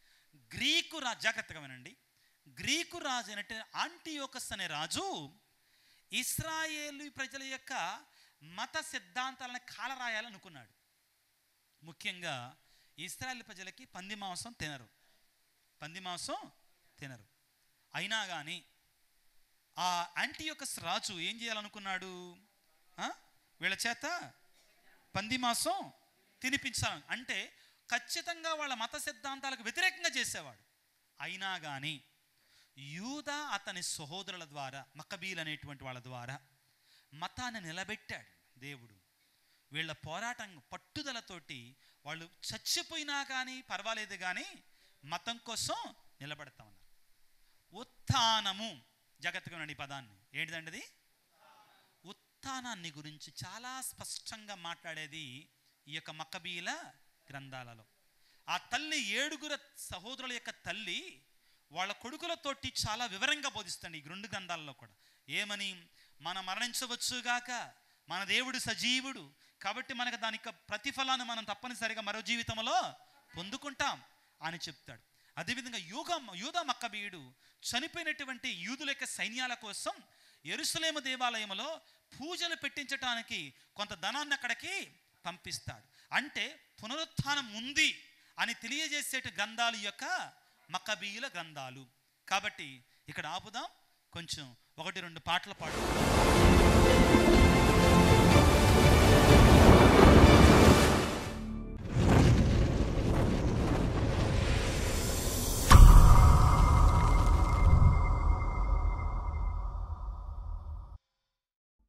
[SPEAKER 1] గ్రీకు రాజు జాగ్రత్తగా వినండి గ్రీకు రాజు అయినట్టు ఆంటియోకస్ అనే రాజు ఇస్రాయేలు ప్రజల యొక్క మత సిద్ధాంతాలను కాలరాయాలనుకున్నాడు ముఖ్యంగా ఇస్రాయేల్ ప్రజలకి పంది మాంసం తినరు పంది మాంసం తినరు అయినా కానీ ఆ యాంటీయోకస్ రాజు ఏం చేయాలనుకున్నాడు ఆ? వీళ్ళ చేత పంది మాంసం తినిపించాలని అంటే ఖచ్చితంగా వాళ్ళ మత సిద్ధాంతాలకు వ్యతిరేకంగా చేసేవాడు అయినా కానీ యూద అతని సహోదరుల ద్వారా మకబీల్ అనేటువంటి వాళ్ళ ద్వారా మతాన్ని నిలబెట్టాడు దేవుడు వీళ్ళ పోరాటం పట్టుదలతోటి వాళ్ళు చచ్చిపోయినా కానీ పర్వాలేదు కానీ మతం కోసం నిలబడతా ఉన్నారు ఉత్థానము జాగ్రత్తగా ఉండండి ఈ పదాన్ని ఏంటిదండి అది ఉత్థానాన్ని గురించి చాలా స్పష్టంగా మాట్లాడేది ఈ యొక్క మక్కబీల గ్రంథాలలో ఆ తల్లి ఏడుగురు సహోదరుల యొక్క తల్లి వాళ్ళ కొడుకులతోటి చాలా వివరంగా బోధిస్తుంది ఈ రెండు గ్రంథాలలో కూడా ఏమని మనం మరణించవచ్చుగాక మన దేవుడు సజీవుడు కాబట్టి మనకు దాని యొక్క ప్రతిఫలాన్ని మనం తప్పనిసరిగా మరో జీవితంలో పొందుకుంటాం అని చెప్తాడు అదేవిధంగా యూగ యూద మక్కబీయుడు చనిపోయినటువంటి యూదుల యొక్క సైన్యాల కోసం ఎరుసలేము దేవాలయంలో పూజలు పెట్టించటానికి కొంత ధనాన్ని అక్కడికి పంపిస్తాడు అంటే పునరుత్థానం ఉంది అని తెలియజేసేట గ్రంథాలు యొక్క మక్కబీయుల గ్రంథాలు కాబట్టి ఇక్కడ ఆపుదాం కొంచెం ఒకటి రెండు పాటలు పాడు